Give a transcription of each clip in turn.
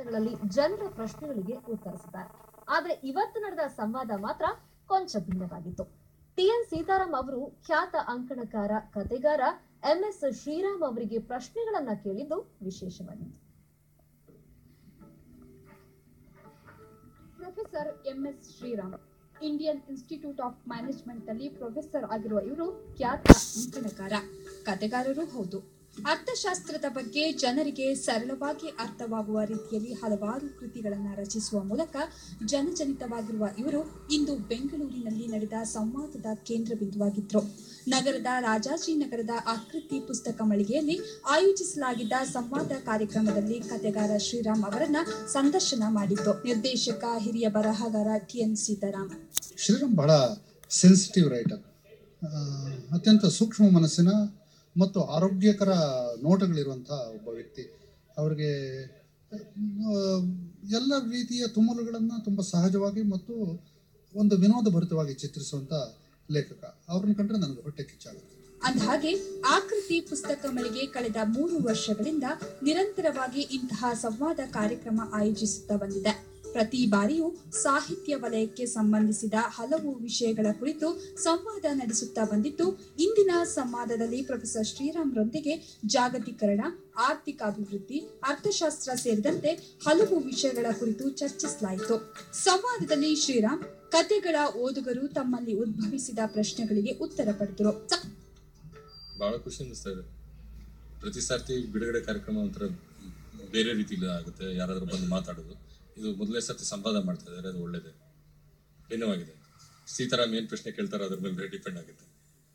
ದಿನಗಳಲ್ಲಿ ಜನರ ಪ್ರಶ್ನೆಗಳಿಗೆ ಉತ್ತರಿಸಿದ್ದಾರೆ ಆದ್ರೆ ಇವತ್ತು ನಡೆದ ಸಂವಾದ ಮಾತ್ರ ಕೊಂಚ ಭಿನ್ನವಾಗಿತ್ತು ಟಿಎನ್ ಸೀತಾರಾಮ್ ಅವರು ಖ್ಯಾತ ಅಂಕಣಕಾರ ಕತೆಗಾರ ಎಂಎಸ್ ಶ್ರೀರಾಮ್ ಅವರಿಗೆ ಪ್ರಶ್ನೆಗಳನ್ನ ಕೇಳಿದ್ದು ವಿಶೇಷವಾಗಿತ್ತು professor MS Shriram Indian Institute of Management ನಲ್ಲಿ ಪ್ರೊಫೆಸರ್ ಆಗಿರುವ ಇವರು ಖ್ಯಾತ ಅಂಕಣಕಾರ ಕತೆಗಾರರೂ ಹೌದು ಅರ್ಥಶಾಸ್ತ್ರದ ಬಗ್ಗೆ ಜನರಿಗೆ ಸರಳವಾಗಿ ಅರ್ಥವಾಗುವ ರೀತಿಯಲ್ಲಿ ಹಲವಾರು ಕೃತಿಗಳನ್ನು ರಚಿಸುವ ಮೂಲಕ ಜನಜನಿತವಾಗಿರುವ ಇವರು ಇಂದು ಬೆಂಗಳೂರಿನಲ್ಲಿ ನಡೆದ ಸಂವಾದದ ಕೇಂದ್ರ ಬಿಂದುವಾಗಿದ್ರು ನಗರದ ರಾಜಾಜಿನಗರದ ಆಕೃತಿ ಪುಸ್ತಕ ಮಳಿಗೆಯಲ್ಲಿ ಆಯೋಜಿಸಲಾಗಿದ್ದ ಸಂವಾದ ಕಾರ್ಯಕ್ರಮದಲ್ಲಿ ಕತೆಗಾರ ಶ್ರೀರಾಮ್ ಅವರನ್ನ ಸಂದರ್ಶನ ಮಾಡಿದ್ದು ನಿರ್ದೇಶಕ ಹಿರಿಯ ಬರಹಗಾರ ಟಿಎನ್ ಸೀತಾರಾಮ್ ಶ್ರೀರಾಮ್ ಬಹಳ ಸೆನ್ಸಿಟಿವ್ ರೈಟರ್ ಅತ್ಯಂತ ಸೂಕ್ಷ್ಮ ಮನಸ್ಸಿನ ಮತ್ತು ಆರೋಗ್ಯಕರ ನೋಟಗಳಿರುವಂಥ ಒಬ್ಬ ವ್ಯಕ್ತಿ ಅವರಿಗೆ ಆ, ಎಲ್ಲ ರೀತಿಯ ತುಮಲುಗಳನ್ನು ತುಂಬ ಸಹಜವಾಗಿ ಮತ್ತು ಒಂದು ವಿನೋದ ಭರಿತವಾಗಿ ಚಿತ್ರಿಸುವಂಥ ಲೇಖಕ ಅವ್ರನ್ನ ಕಂಡ್ರೆ ನನಗೆ ಹೊಟ್ಟೆ ಕಿಚ್ಚಾಗುತ್ತೆ ಅಂದಹಾಗೆ ಆಕೃತಿ ಪುಸ್ತಕ ಮಳಿಗೆ ಕಳೆದ ಮೂರು ವರ್ಷಗಳಿಂದ ನಿರಂತರವಾಗಿ ಇಂತಹ ಸಂವಾದ ಕಾರ್ಯಕ್ರಮ ಆಯೋಜಿಸುತ್ತಾ ಬಂದಿದೆ ಪ್ರತಿ ಬಾರಿಯೂ ಸಾಹಿತ್ಯ ವಲಯಕ್ಕೆ ಸಂಬಂಧಿಸಿದ ಹಲವು ವಿಷಯಗಳ ಕುರಿತು ಸಂವಾದ ನಡೆಸುತ್ತಾ ಬಂದಿದ್ದು ಇಂದಿನ ಸಂವಾದದಲ್ಲಿ ಪ್ರೊಫೆಸರ್ ಶ್ರೀರಾಮ್ರೊಂದಿಗೆ ಜಾಗತೀಕರಣ ಆರ್ಥಿಕ ಅಭಿವೃದ್ಧಿ ಅರ್ಥಶಾಸ್ತ್ರ ಸೇರಿದಂತೆ ಹಲವು ವಿಷಯಗಳ ಕುರಿತು ಚರ್ಚಿಸಲಾಯಿತು ಸಂವಾದದಲ್ಲಿ ಶ್ರೀರಾಮ್ ಕತೆಗಳ ಓದುಗರು ತಮ್ಮಲ್ಲಿ ಉದ್ಭವಿಸಿದ ಪ್ರಶ್ನೆಗಳಿಗೆ ಉತ್ತರ ಪಡೆದರು ಬಹಳ ಖುಷಿ ಅನಿಸ್ತಾ ಇದೆ ಪ್ರತಿ ಸರ್ತಿ ಬಿಡುಗಡೆ ಕಾರ್ಯಕ್ರಮ ಒಂಥರ ಬೇರೆ ರೀತಿಲಿ ಆಗುತ್ತೆ ಯಾರಾದ್ರೂ ಬಂದು ಮಾತಾಡೋದು ಇದು ಮೊದಲನೇ ಸರ್ತಿ ಸಂವಾದ ಮಾಡ್ತಾ ಇದ್ದಾರೆ ಅದು ಒಳ್ಳೇದೇ ಭಿನ್ನವಾಗಿದೆ ಸೀತಾರಾಮ್ ಏನ್ ಪ್ರಶ್ನೆ ಕೇಳ್ತಾರೋ ಅದ್ರ ಮೇಲೆ ಡಿಪೆಂಡ್ ಆಗುತ್ತೆ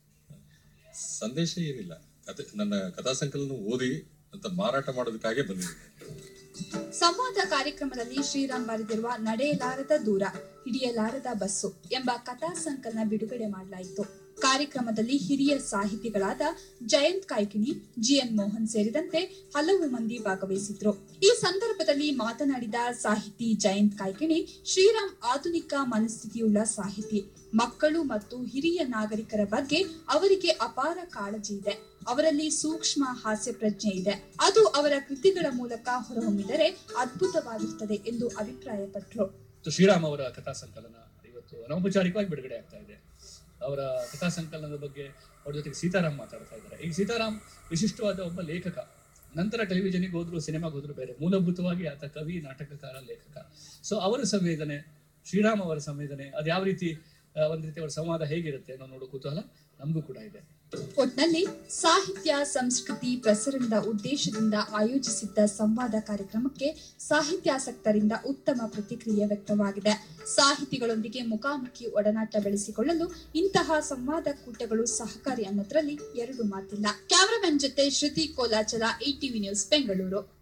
ಸಂದೇಶ ಏನಿಲ್ಲ ಕತೆ ನನ್ನ ಕಥಾ ಸಂಕಲನ ಓದಿ ಅಂತ ಮಾರಾಟ ಮಾಡೋದಕ್ಕಾಗೆ ಬಂದಿದ್ದೀನಿ ಸಂವಾದ ಕಾರ್ಯಕ್ರಮದಲ್ಲಿ ಶ್ರೀರಾಮ್ ಬರೆದಿರುವ ನಡೆಯಲಾರದ ದೂರ ಹಿಡಿಯಲಾರದ ಬಸ್ಸು ಎಂಬ ಕಥಾ ಸಂಕಲನ ಬಿಡುಗಡೆ ಮಾಡಲಾಯಿತು ಕಾರ್ಯಕ್ರಮದಲ್ಲಿ ಹಿರಿಯ ಸಾಹಿತಿಗಳಾದ ಜಯಂತ್ ಕಾಯ್ಕಿಣಿ ಜಿಎನ್ ಮೋಹನ್ ಸೇರಿದಂತೆ ಹಲವು ಮಂದಿ ಭಾಗವಹಿಸಿದ್ರು ಈ ಸಂದರ್ಭದಲ್ಲಿ ಮಾತನಾಡಿದ ಸಾಹಿತಿ ಜಯಂತ್ ಕಾಯ್ಕಿಣಿ ಶ್ರೀರಾಮ್ ಆಧುನಿಕ ಮನಸ್ಥಿತಿಯುಳ್ಳ ಸಾಹಿತಿ ಮಕ್ಕಳು ಮತ್ತು ಹಿರಿಯ ನಾಗರಿಕರ ಬಗ್ಗೆ ಅವರಿಗೆ ಅಪಾರ ಕಾಳಜಿ ಇದೆ ಅವರಲ್ಲಿ ಸೂಕ್ಷ್ಮ ಹಾಸ್ಯ ಪ್ರಜ್ಞೆ ಇದೆ ಅದು ಅವರ ಕೃತಿಗಳ ಮೂಲಕ ಹೊರಹೊಮ್ಮಿದರೆ ಅದ್ಭುತವಾಗಿರುತ್ತದೆ ಎಂದು ಅಭಿಪ್ರಾಯಪಟ್ಟರು ಮತ್ತು ಶ್ರೀರಾಮ್ ಅವರ ಕಥಾ ಸಂಕಲನ ಇವತ್ತು ಅನೌಪಚಾರಿಕವಾಗಿ ಬಿಡುಗಡೆ ಆಗ್ತಾ ಇದೆ ಅವರ ಕಥಾ ಸಂಕಲನದ ಬಗ್ಗೆ ಅವ್ರ ಜೊತೆಗೆ ಸೀತಾರಾಮ್ ಮಾತಾಡ್ತಾ ಇದ್ದಾರೆ ಈಗ ಸೀತಾರಾಮ್ ವಿಶಿಷ್ಟವಾದ ಒಬ್ಬ ಲೇಖಕ ನಂತರ ಟೆಲಿವಿಷನ್ಗೆ ಹೋದ್ರು ಸಿನಿಮಾಗೆ ಹೋದ್ರು ಬೇರೆ ಮೂಲಭೂತವಾಗಿ ಆತ ಕವಿ ನಾಟಕಕಾರ ಲೇಖಕ ಸೊ ಅವರ ಸಂವೇದನೆ ಶ್ರೀರಾಮ್ ಅವರ ಸಂವೇದನೆ ಅದು ಯಾವ ರೀತಿ ಆ, ಒಂದ್ ರೀತಿ ಅವರ ಸಂವಾದ ಹೇಗಿರುತ್ತೆ ಅನ್ನೋ ನೋಡೋ ಕುತೂಹಲ ನಮಗೂ ಕೂಡ ಇದೆ ಒಟ್ನಲ್ಲಿ ಸಾಹಿತ್ಯ ಸಂಸ್ಕೃತಿ ಪ್ರಸರಣದ ಉದ್ದೇಶದಿಂದ ಆಯೋಜಿಸಿದ್ದ ಸಂವಾದ ಕಾರ್ಯಕ್ರಮಕ್ಕೆ ಸಾಹಿತ್ಯಾಸಕ್ತರಿಂದ ಉತ್ತಮ ಪ್ರತಿಕ್ರಿಯೆ ವ್ಯಕ್ತವಾಗಿದೆ ಸಾಹಿತಿಗಳೊಂದಿಗೆ ಮುಖಾಮುಖಿ ಒಡನಾಟ ಬೆಳೆಸಿಕೊಳ್ಳಲು ಇಂತಹ ಸಂವಾದ ಕೂಟಗಳು ಸಹಕಾರಿ ಅನ್ನೋದ್ರಲ್ಲಿ ಎರಡು ಮಾತಿಲ್ಲ ಕ್ಯಾಮರಾಮನ್ ಜೊತೆ ಶ್ರುತಿ ಕೋಲಾಚಲ ಟಿವಿ ನ್ಯೂಸ್ ಬೆಂಗಳೂರು